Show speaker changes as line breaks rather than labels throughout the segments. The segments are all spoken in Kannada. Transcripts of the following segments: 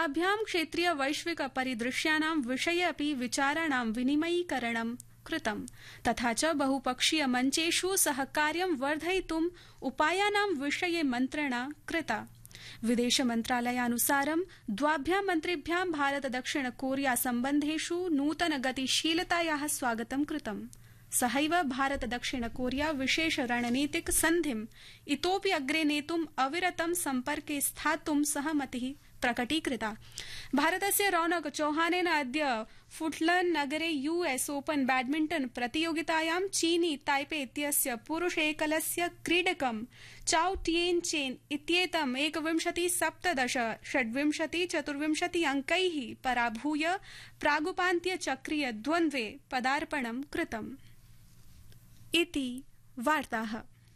द्वाभ्यां क्षेत्रीय वैश्विक परिदृश्यानां विषये अपि विचाराणां विनिमयीकरणं कृतम् तथा च बहुपक्षीय मञ्चेषु सहकार्यं वर्धयितुम् उपायानां विषये मन्त्रणा कृता विदेश मन्त्रालयानुसारं द्वाभ्यां मन्त्रिभ्यां भारत दक्षिण कोरिया सम्बन्धेषु नूतन गतिशीलताया स्वागतं कृतम् सहैव भारत दक्षिण कोरिया विशेष रणनीतिक सन्धिम् इतोपि अग्रे नेतुम् अविरतं सम्पर्के स्थातुं सहमति प्रकटीकृता भारतस्य रौनक चौहानेन अद्य फुटलन नगरे यूएस ओपन बैडमिण्टन प्रतियोगितायां चीनी ताइपे इत्यस्य पुरुष एकलस्य क्रीडकं चाउ टिएन चेन इत्येतम् एकविंशति सप्तदश षड्विंशति चतुर्विंशति अङ्कै पराभूय प्रागुपान्त्य चक्रीय द्वन्द्वे पदार्पणं कृतम् इति वार्ताः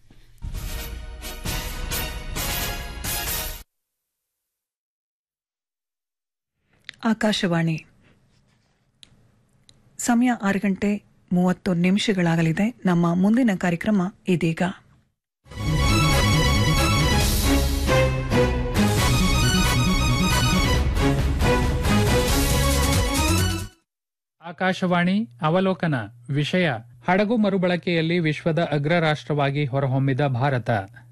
ಆಕಾಶವಾಣಿ ಸಮಯ ಆರು ಗಂಟೆ ಮೂವತ್ತು ನಿಮಿಷಗಳಾಗಲಿದೆ ನಮ್ಮ ಮುಂದಿನ ಕಾರ್ಯಕ್ರಮ ಇದೀಗ
ಆಕಾಶವಾಣಿ ಅವಲೋಕನ ವಿಷಯ ಹಡಗು ಮರುಬಳಕೆಯಲ್ಲಿ ವಿಶ್ವದ ಅಗ್ರ ರಾಷ್ಟ್ರವಾಗಿ ಹೊರಹೊಮ್ಮಿದ ಭಾರತ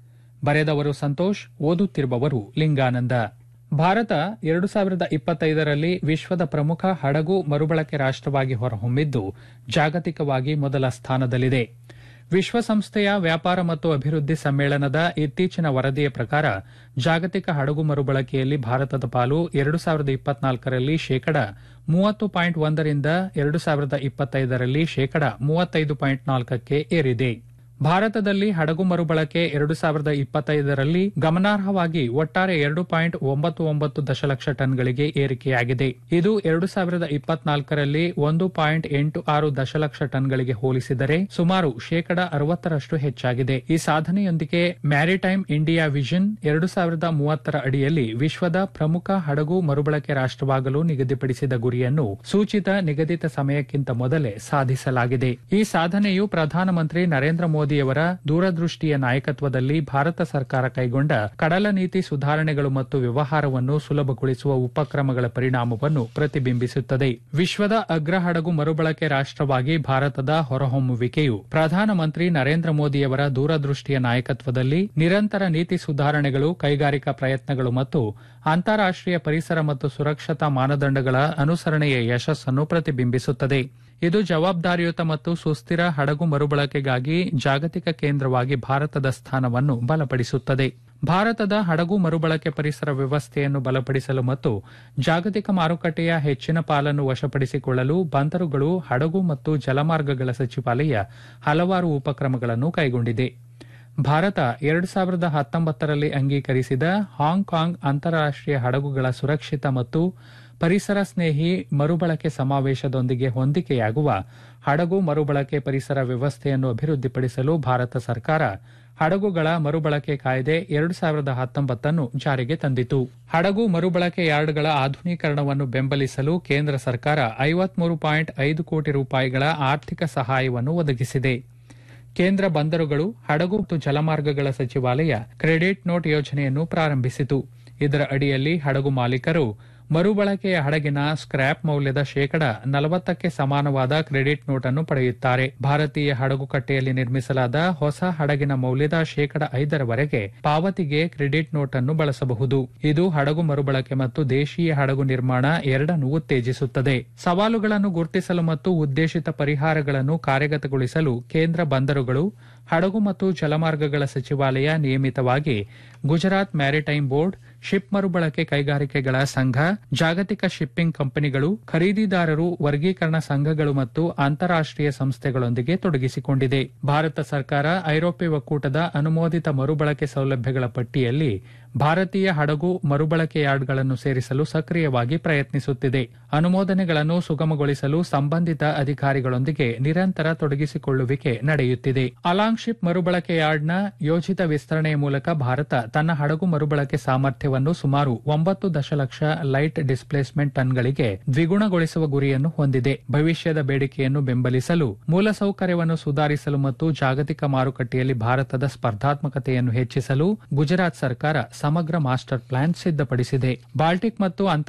ಬರೆದವರು ಸಂತೋಷ್ ಓದುತ್ತಿರುವವರು ಲಿಂಗಾನಂದ ಭಾರತ ಎರಡು ಸಾವಿರದ ಇಪ್ಪತ್ತೈದರಲ್ಲಿ ವಿಶ್ವದ ಪ್ರಮುಖ ಹಡಗು ಮರುಬಳಕೆ ರಾಷ್ಟ್ರವಾಗಿ ಹೊರಹೊಮ್ಮಿದ್ದು ಜಾಗತಿಕವಾಗಿ ಮೊದಲ ಸ್ಥಾನದಲ್ಲಿದೆ ವಿಶ್ವಸಂಸ್ಥೆಯ ವ್ಯಾಪಾರ ಮತ್ತು ಅಭಿವೃದ್ಧಿ ಸಮ್ಮೇಳನದ ಇತ್ತೀಚಿನ ವರದಿಯ ಪ್ರಕಾರ ಜಾಗತಿಕ ಹಡಗು ಮರುಬಳಕೆಯಲ್ಲಿ ಭಾರತದ ಪಾಲು ಎರಡು ಸಾವಿರದ ಇಪ್ಪತ್ನಾಲ್ಕರಲ್ಲಿ ಶೇಕಡ ಮೂವತ್ತು ಪಾಯಿಂಟ್ ಒಂದರಿಂದ ಎರಡು ಸಾವಿರದ ಇಪ್ಪತ್ತೈದರಲ್ಲಿ ಶೇಕಡ ಮೂವತ್ತೈದು ಪಾಯಿಂಟ್ ನಾಲ್ಕಕ್ಕೆ ಏರಿದೆ ಭಾರತದಲ್ಲಿ ಹಡಗು ಮರುಬಳಕೆ ಎರಡು ಸಾವಿರದ ಇಪ್ಪತ್ತೈದರಲ್ಲಿ ಗಮನಾರ್ಹವಾಗಿ ಒಟ್ಟಾರೆ ಎರಡು ಪಾಯಿಂಟ್ ಒಂಬತ್ತು ಒಂಬತ್ತು ದಶಲಕ್ಷ ಟನ್ಗಳಿಗೆ ಏರಿಕೆಯಾಗಿದೆ ಇದು ಎರಡು ಸಾವಿರದ ಇಪ್ಪತ್ನಾಲ್ಕರಲ್ಲಿ ಒಂದು ಪಾಯಿಂಟ್ ಎಂಟು ಆರು ದಶಲಕ್ಷ ಟನ್ಗಳಿಗೆ ಹೋಲಿಸಿದರೆ ಸುಮಾರು ಶೇಕಡ ಅರವತ್ತರಷ್ಟು ಹೆಚ್ಚಾಗಿದೆ ಈ ಸಾಧನೆಯೊಂದಿಗೆ ಮ್ಯಾರಿಟೈಮ್ ಇಂಡಿಯಾ ವಿಷನ್ ಎರಡು ಸಾವಿರದ ಮೂವತ್ತರ ಅಡಿಯಲ್ಲಿ ವಿಶ್ವದ ಪ್ರಮುಖ ಹಡಗು ಮರುಬಳಕೆ ರಾಷ್ಟ್ರವಾಗಲು ನಿಗದಿಪಡಿಸಿದ ಗುರಿಯನ್ನು ಸೂಚಿತ ನಿಗದಿತ ಸಮಯಕ್ಕಿಂತ ಮೊದಲೇ ಸಾಧಿಸಲಾಗಿದೆ ಈ ಸಾಧನೆಯು ಪ್ರಧಾನಮಂತ್ರಿ ನರೇಂದ್ರ ಮೋದಿ ಮೋದಿಯವರ ದೂರದೃಷ್ಟಿಯ ನಾಯಕತ್ವದಲ್ಲಿ ಭಾರತ ಸರ್ಕಾರ ಕೈಗೊಂಡ ಕಡಲ ನೀತಿ ಸುಧಾರಣೆಗಳು ಮತ್ತು ವ್ಯವಹಾರವನ್ನು ಸುಲಭಗೊಳಿಸುವ ಉಪಕ್ರಮಗಳ ಪರಿಣಾಮವನ್ನು ಪ್ರತಿಬಿಂಬಿಸುತ್ತದೆ ವಿಶ್ವದ ಅಗ್ರ ಹಡಗು ಮರುಬಳಕೆ ರಾಷ್ಟ್ರವಾಗಿ ಭಾರತದ ಹೊರಹೊಮ್ಮುವಿಕೆಯು ಪ್ರಧಾನಮಂತ್ರಿ ನರೇಂದ್ರ ಮೋದಿಯವರ ದೂರದೃಷ್ಟಿಯ ನಾಯಕತ್ವದಲ್ಲಿ ನಿರಂತರ ನೀತಿ ಸುಧಾರಣೆಗಳು ಕೈಗಾರಿಕಾ ಪ್ರಯತ್ನಗಳು ಮತ್ತು ಅಂತಾರಾಷ್ಟೀಯ ಪರಿಸರ ಮತ್ತು ಸುರಕ್ಷತಾ ಮಾನದಂಡಗಳ ಅನುಸರಣೆಯ ಯಶಸ್ಸನ್ನು ಪ್ರತಿಬಿಂಬಿಸುತ್ತದೆ ಇದು ಜವಾಬ್ದಾರಿಯುತ ಮತ್ತು ಸುಸ್ಥಿರ ಹಡಗು ಮರುಬಳಕೆಗಾಗಿ ಜಾಗತಿಕ ಕೇಂದ್ರವಾಗಿ ಭಾರತದ ಸ್ಥಾನವನ್ನು ಬಲಪಡಿಸುತ್ತದೆ ಭಾರತದ ಹಡಗು ಮರುಬಳಕೆ ಪರಿಸರ ವ್ಯವಸ್ಥೆಯನ್ನು ಬಲಪಡಿಸಲು ಮತ್ತು ಜಾಗತಿಕ ಮಾರುಕಟ್ಟೆಯ ಹೆಚ್ಚಿನ ಪಾಲನ್ನು ವಶಪಡಿಸಿಕೊಳ್ಳಲು ಬಂದರುಗಳು ಹಡಗು ಮತ್ತು ಜಲಮಾರ್ಗಗಳ ಸಚಿವಾಲಯ ಹಲವಾರು ಉಪಕ್ರಮಗಳನ್ನು ಕೈಗೊಂಡಿದೆ ಭಾರತ ಎರಡು ಸಾವಿರದ ಹತ್ತೊಂಬತ್ತರಲ್ಲಿ ಅಂಗೀಕರಿಸಿದ ಹಾಂಗ್ಕಾಂಗ್ ಅಂತಾರಾಷ್ಟೀಯ ಹಡಗುಗಳ ಸುರಕ್ಷಿತ ಮತ್ತು ಪರಿಸರ ಸ್ನೇಹಿ ಮರುಬಳಕೆ ಸಮಾವೇಶದೊಂದಿಗೆ ಹೊಂದಿಕೆಯಾಗುವ ಹಡಗು ಮರುಬಳಕೆ ಪರಿಸರ ವ್ಯವಸ್ಥೆಯನ್ನು ಅಭಿವೃದ್ಧಿಪಡಿಸಲು ಭಾರತ ಸರ್ಕಾರ ಹಡಗುಗಳ ಮರುಬಳಕೆ ಕಾಯ್ದೆ ಎರಡು ಸಾವಿರದ ಹತ್ತೊಂಬತ್ತನ್ನು ಜಾರಿಗೆ ತಂದಿತು ಹಡಗು ಮರುಬಳಕೆ ಯಾರ್ಡ್ಗಳ ಆಧುನೀಕರಣವನ್ನು ಬೆಂಬಲಿಸಲು ಕೇಂದ್ರ ಸರ್ಕಾರ ಐವತ್ಮೂರು ಪಾಯಿಂಟ್ ಐದು ಕೋಟಿ ರೂಪಾಯಿಗಳ ಆರ್ಥಿಕ ಸಹಾಯವನ್ನು ಒದಗಿಸಿದೆ ಕೇಂದ್ರ ಬಂದರುಗಳು ಹಡಗು ಮತ್ತು ಜಲಮಾರ್ಗಗಳ ಸಚಿವಾಲಯ ಕ್ರೆಡಿಟ್ ನೋಟ್ ಯೋಜನೆಯನ್ನು ಪ್ರಾರಂಭಿಸಿತು ಇದರ ಅಡಿಯಲ್ಲಿ ಹಡಗು ಮಾಲೀಕರು ಮರುಬಳಕೆಯ ಹಡಗಿನ ಸ್ಕ್ರ್ಯಾಪ್ ಮೌಲ್ಯದ ಶೇಕಡ ನಲವತ್ತಕ್ಕೆ ಸಮಾನವಾದ ಕ್ರೆಡಿಟ್ ನೋಟ್ ಅನ್ನು ಪಡೆಯುತ್ತಾರೆ ಭಾರತೀಯ ಹಡಗು ಕಟ್ಟೆಯಲ್ಲಿ ನಿರ್ಮಿಸಲಾದ ಹೊಸ ಹಡಗಿನ ಮೌಲ್ಯದ ಶೇಕಡ ಐದರವರೆಗೆ ಪಾವತಿಗೆ ಕ್ರೆಡಿಟ್ ನೋಟ್ ಅನ್ನು ಬಳಸಬಹುದು ಇದು ಹಡಗು ಮರುಬಳಕೆ ಮತ್ತು ದೇಶೀಯ ಹಡಗು ನಿರ್ಮಾಣ ಎರಡನ್ನೂ ಉತ್ತೇಜಿಸುತ್ತದೆ ಸವಾಲುಗಳನ್ನು ಗುರುತಿಸಲು ಮತ್ತು ಉದ್ದೇಶಿತ ಪರಿಹಾರಗಳನ್ನು ಕಾರ್ಯಗತಗೊಳಿಸಲು ಕೇಂದ್ರ ಬಂದರುಗಳು ಹಡಗು ಮತ್ತು ಜಲಮಾರ್ಗಗಳ ಸಚಿವಾಲಯ ನಿಯಮಿತವಾಗಿ ಗುಜರಾತ್ ಮ್ಯಾರಿಟೈಮ್ ಬೋರ್ಡ್ ಶಿಪ್ ಮರುಬಳಕೆ ಕೈಗಾರಿಕೆಗಳ ಸಂಘ ಜಾಗತಿಕ ಶಿಪ್ಪಿಂಗ್ ಕಂಪನಿಗಳು ಖರೀದಿದಾರರು ವರ್ಗೀಕರಣ ಸಂಘಗಳು ಮತ್ತು ಅಂತಾರಾಷ್ಟೀಯ ಸಂಸ್ಥೆಗಳೊಂದಿಗೆ ತೊಡಗಿಸಿಕೊಂಡಿದೆ ಭಾರತ ಸರ್ಕಾರ ಐರೋಪ್ಯ ಒಕ್ಕೂಟದ ಅನುಮೋದಿತ ಮರುಬಳಕೆ ಸೌಲಭ್ಯಗಳ ಪಟ್ಟಿಯಲ್ಲಿ ಭಾರತೀಯ ಹಡಗು ಮರುಬಳಕೆ ಯಾರ್ಡ್ಗಳನ್ನು ಸೇರಿಸಲು ಸಕ್ರಿಯವಾಗಿ ಪ್ರಯತ್ನಿಸುತ್ತಿದೆ ಅನುಮೋದನೆಗಳನ್ನು ಸುಗಮಗೊಳಿಸಲು ಸಂಬಂಧಿತ ಅಧಿಕಾರಿಗಳೊಂದಿಗೆ ನಿರಂತರ ತೊಡಗಿಸಿಕೊಳ್ಳುವಿಕೆ ನಡೆಯುತ್ತಿದೆ ಅಲಾಂಗ್ ಶಿಪ್ ಮರುಬಳಕೆ ಯಾರ್ಡ್ನ ಯೋಜಿತ ವಿಸ್ತರಣೆಯ ಮೂಲಕ ಭಾರತ ತನ್ನ ಹಡಗು ಮರುಬಳಕೆ ಸಾಮರ್ಥ್ಯವನ್ನು ಸುಮಾರು ಒಂಬತ್ತು ದಶಲಕ್ಷ ಲೈಟ್ ಡಿಸ್ಪ್ಲೇಸ್ಮೆಂಟ್ ಟನ್ಗಳಿಗೆ ದ್ವಿಗುಣಗೊಳಿಸುವ ಗುರಿಯನ್ನು ಹೊಂದಿದೆ ಭವಿಷ್ಯದ ಬೇಡಿಕೆಯನ್ನು ಬೆಂಬಲಿಸಲು ಮೂಲಸೌಕರ್ಯವನ್ನು ಸುಧಾರಿಸಲು ಮತ್ತು ಜಾಗತಿಕ ಮಾರುಕಟ್ಟೆಯಲ್ಲಿ ಭಾರತದ ಸ್ಪರ್ಧಾತ್ಮಕತೆಯನ್ನು ಹೆಚ್ಚಿಸಲು ಗುಜರಾತ್ ಸರ್ಕಾರ ಸಮಗ್ರ ಮಾಸ್ಟರ್ ಪ್ಲಾನ್ ಸಿದ್ಧಪಡಿಸಿದೆ ಬಾಲ್ಟಿಕ್ ಮತ್ತು